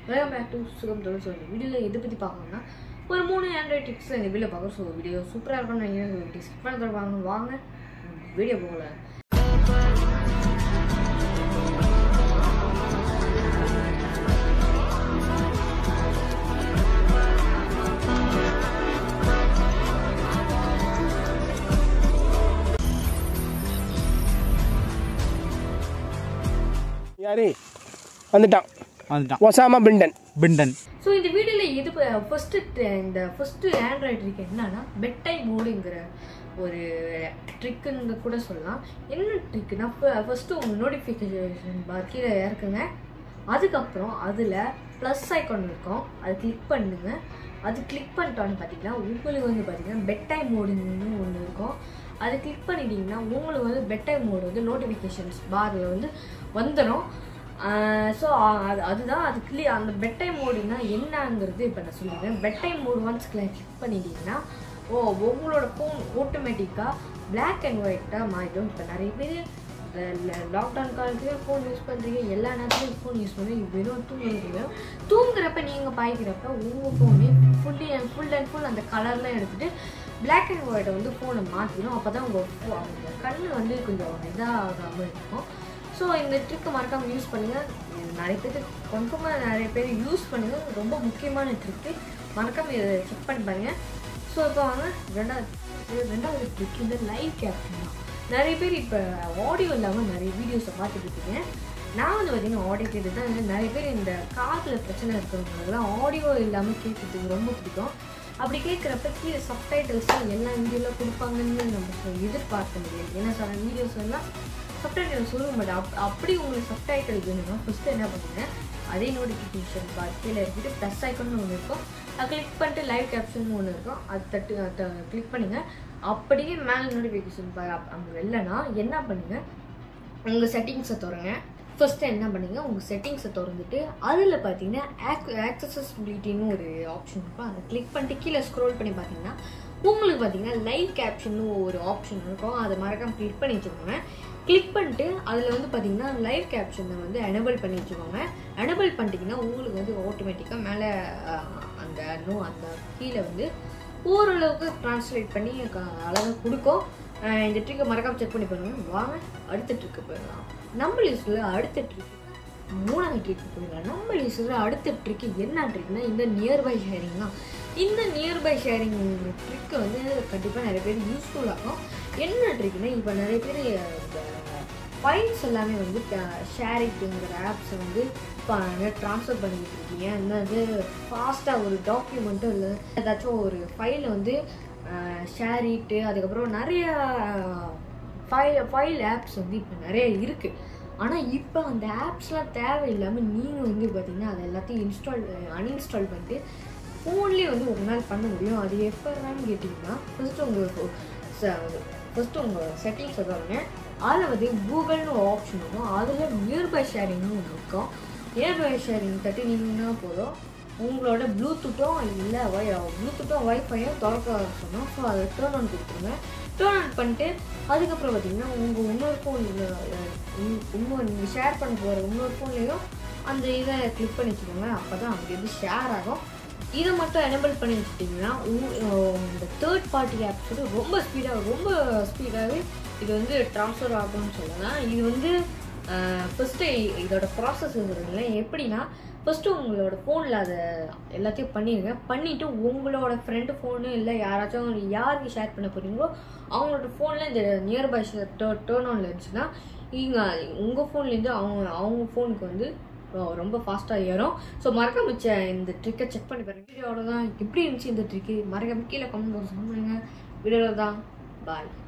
welcome back to சுகம் தொழில் so இந்த வீடியோவில் எதை பற்றி பார்க்கணும்னா ஒரு மூணு ஆண்ட்ராய்ட் டிப்ஸ் இந்த வீடியோ பார்க்குறோம் ஸோ வீடியோ சூப்பராக இருக்கும்னு நினைக்கிறேன் டிஸ்கிரிப் பண்ண வாங்க வாங்க வீடியோ போகல யாரு வந்துட்டான் வந்துட்டான் ஒசாமா பிண்டன் பிண்டன் ஸோ இந்த வீடியோவில் இது ஃபஸ்ட்டு இந்த ஃபஸ்ட்டு ஆண்ட்ராய்டு இருக்கு என்னன்னா பெட் டைம் மோடுங்கிற ஒரு ட்ரிக்குன்னு கூட சொல்லலாம் என்ன ட்ரிக்குனா ஃபஸ்ட்டு உங்கள் நோட்டிஃபிகேஷன் பார் கீழே இறக்குங்க அதுக்கப்புறம் அதில் ப்ளஸ் ஐக்கான் இருக்கும் அதை கிளிக் பண்ணுங்க அது கிளிக் பண்ணிட்டோன்னு பார்த்தீங்கன்னா உங்களுக்கு வந்து பார்த்தீங்கன்னா பெட் டைம் மோடுன்னு ஒன்று இருக்கும் அது கிளிக் பண்ணிட்டீங்கன்னா உங்களுக்கு வந்து பெட் டைம் மோடு வந்து நோட்டிஃபிகேஷன்ஸ் பாரில் வந்து வந்துடும் ஸோ அது அதுதான் அது கிளி அந்த பெட் டைம் மோடுனா என்னங்கிறது இப்போ நான் சொல்லிடுறேன் bedtime mode once click பண்ணிட்டீங்கன்னா ஓ உங்களோட ஃபோன் ஆட்டோமேட்டிக்காக பிளாக் அண்ட் ஒயிட்டாக மாறிடும் இப்போ நிறைய பேர் லாக்டவுன் காலத்துலேயே ஃபோன் யூஸ் பண்ணுறீங்க எல்லா நேரத்துலையும் ஃபோன் யூஸ் பண்ணி வெறும் தூங்குறீங்க தூங்குறப்ப நீங்கள் பாய்க்கிறப்ப உங்கள் ஃபோனே ஃபுல்லி ஃபுல் அண்ட் ஃபுல் அந்த கலர்லாம் எடுத்துகிட்டு பிளாக் அண்ட் ஒயிட்டை வந்து ஃபோனை மாற்றிக்கணும் அப்போ தான் உங்கள் ஃபோ அவங்க கண் வந்து கொஞ்சம் இதாகாமல் இருக்கும் ஸோ இந்த ட்ரிக்கை மறக்காமல் யூஸ் பண்ணுங்கள் இது நிறைய பேர் கன்ஃபார்மாக நிறைய பேர் யூஸ் பண்ணுங்கள் ரொம்ப முக்கியமான ட்ரிக்கு மறக்காமல் இதை செக் பண்ணி பாருங்கள் ஸோ இப்போ வாங்க ரெண்டாவது ரெண்டாவது ட்ரிக் இந்த லைவ் கேப்ஷன் தான் நிறைய பேர் இப்போ ஆடியோ இல்லாமல் நிறைய வீடியோஸை பார்த்துட்டு இருக்கீங்க நான் வந்து பார்த்தீங்கன்னா ஆடியோ கேட்டு தான் வந்து நிறைய பேர் இந்த காதில் பிரச்சனை இருக்கிறவங்களுக்குலாம் ஆடியோ இல்லாமல் கேட்குறதுக்கு ரொம்ப பிடிக்கும் அப்படி கேட்குறப்ப கீழே சப்டைட்டில்ஸ்லாம் எல்லா வீடியோவில் கொடுப்பாங்கன்னு நம்ம சொ- எதிர்பார்க்க முடியாது ஏன்னா சில வீடியோஸ் எல்லாம் சப்டைட்டில் சொல்ல மாட்டேன் அப் அப்படி உங்களுக்கு சப்டைட்டில் வேணும்னா ஃபஸ்ட்டு என்ன பண்ணுங்க அதே நோட்டிஃபிகேஷன் பார் கீழே இருக்கிட்டு ப்ளஸ் ஐக்கன் ஒன்று இருக்கும் அதை கிளிக் பண்ணிட்டு லைவ் கேப்ஷன் ஒன்று இருக்கும் அது தட்டு கிளிக் பண்ணுங்க அப்படியே மேலே நோட்டிஃபிகேஷன் பார் அப் அங்கே இல்லைன்னா என்ன பண்ணுங்க உங்கள் செட்டிங்ஸை திறங்க ஃபஸ்ட்டு என்ன பண்ணுங்க உங்கள் செட்டிங்ஸை திறந்துட்டு அதில் பார்த்தீங்கன்னா ஆக் ஆக்சசபிலிட்டின்னு ஒரு ஆப்ஷன் இருக்கும் அதை கிளிக் பண்ணிட்டு கீழே ஸ்க்ரோல் பண்ணி பார்த்தீங்கன்னா உங்களுக்கு பார்த்தீங்கன்னா லைவ் கேப்ஷன்னு ஒரு ஆப்ஷன் இருக்கும் அதை மறக்காம கிளிக் பண்ணி வச்சுக்கோங்க கிளிக் பண்ணிட்டு அதில் வந்து பார்த்தீங்கன்னா லைவ் கேப்ஷனை வந்து எனபிள் பண்ணி வச்சுக்கோங்க எனபிள் பண்ணிட்டீங்கன்னா உங்களுக்கு வந்து ஆட்டோமேட்டிக்காக மேலே அந்த நோ அந்த கீழே வந்து ஓரளவுக்கு ட்ரான்ஸ்லேட் பண்ணி அழகாக கொடுக்கும் அஹ் இந்த ட்ரிக்கை மறக்காம செக் பண்ணி பாருங்க வாங்க அடுத்த ட்ரிக்கு போயிடலாம் நம்ம லிஸ்ட்டில் அடுத்த ட்ரிக் மூணாவது ட்ரிக்கு போயிடலாம் நம்ம லிஸ்ட்டில் அடுத்த ட்ரிக்கு என்ன ட்ரிக்னா இந்த நியர்பை ஷேரிங் தான் இந்த நியர்பை ஷேரிங் ட்ரிக்கு வந்து கண்டிப்பாக நிறைய பேர் யூஸ்ஃபுல் ஆகும் என்ன ட்ரிக்னா இப்போ நிறைய பேர் இந்த ஃபைல்ஸ் எல்லாமே வந்து ஷேரிட்டுங்கிற ஆப்ஸை வந்து இப்போ ட்ரான்ஸ்ஃபர் பண்ணிக்கிட்டு இருக்கீங்க என்னது ஃபாஸ்ட்டாக ஒரு டாக்குமெண்ட்டும் இல்லை ஏதாச்சும் ஒரு ஃபைலை வந்து ஷேரிட்டு அதுக்கப்புறம் நிறைய ஃபைல் ஃபைல் ஆப்ஸ் வந்து இப்போ நிறைய இருக்குது ஆனால் இப்போ அந்த ஆப்ஸ்லாம் தேவையில்லாமல் நீங்கள் வந்து பார்த்தீங்கன்னா அது எல்லாத்தையும் இன்ஸ்டால் அன்இன்ஸ்டால் பண்ணிட்டு ஃபோன்லேயே வந்து உங்களால் பண்ண முடியும் அது எப்போ வேணும்னு கேட்டிங்கன்னா ஃபஸ்ட்டு உங்கள் ஃபஸ்ட்டு உங்கள் செட்டிங்ஸை பாருங்க அதில் வந்து கூகுள்னு ஒரு ஆப்ஷன் இருக்கும் அதில் நியர்பை ஷேரிங்னு ஒன்று இருக்கும் நியர்பை ஷேரிங் தட்டினீங்கன்னா போதும் உங்களோட ப்ளூடூத்தும் இல்லை வை ப்ளூடூத்தும் வைஃபையும் திறக்க சொன்னோம் ஸோ அதை டேர்ன் ஆன் கொடுத்துருங்க டேர்ன் ஆன் பண்ணிட்டு அதுக்கப்புறம் பார்த்தீங்கன்னா உங்கள் இன்னொரு ஃபோன் இன்னொரு நீங்கள் ஷேர் பண்ண போகிற இன்னொரு ஃபோன்லேயும் அந்த இதை கிளிக் பண்ணி வச்சுக்கோங்க அப்போ தான் அங்கேருந்து ஷேர் ஆகும் இதை மட்டும் எனபிள் பண்ணி வச்சுட்டிங்கன்னா உங்க- இந்த தேர்ட் பார்ட்டி ஆப்ஸ் வந்து ரொம்ப ஸ்பீடாக ரொம்ப ஸ்பீடாகவே இது வந்து ட்ரான்ஸ்ஃபர் ஆகும்னு சொல்லலாம் இது வந்து ஃபஸ்ட்டு இதோட ப்ராசஸ் இல்லை எப்படின்னா ஃபஸ்ட்டு உங்களோட ஃபோனில் அதை எல்லாத்தையும் பண்ணிடுங்க பண்ணிவிட்டு உங்களோட ஃப்ரெண்டு ஃபோனு இல்லை யாராச்சும் யாருக்கு ஷேர் பண்ண போகிறீங்களோ அவங்களோட ஃபோனில் இந்த நியர்பை டேர்ன் ஆனில் இருந்துச்சுன்னா நீங்கள் உங்கள் ஃபோன்லேருந்து அவங்க அவங்க ஃபோனுக்கு வந்து ரொ- ரொம்ப ஃபாஸ்ட்டாக ஏறும் ஸோ மறக்காம வச்ச இந்த ட்ரிக்கை செக் பண்ணி பாருங்க வீடியோவில் தான் எப்படி இருந்துச்சு இந்த ட்ரிக்கு மறக்காம கீழே கமெண்ட் பாக்ஸ் பண்ணுங்க வீடியோவில் தான் பாய்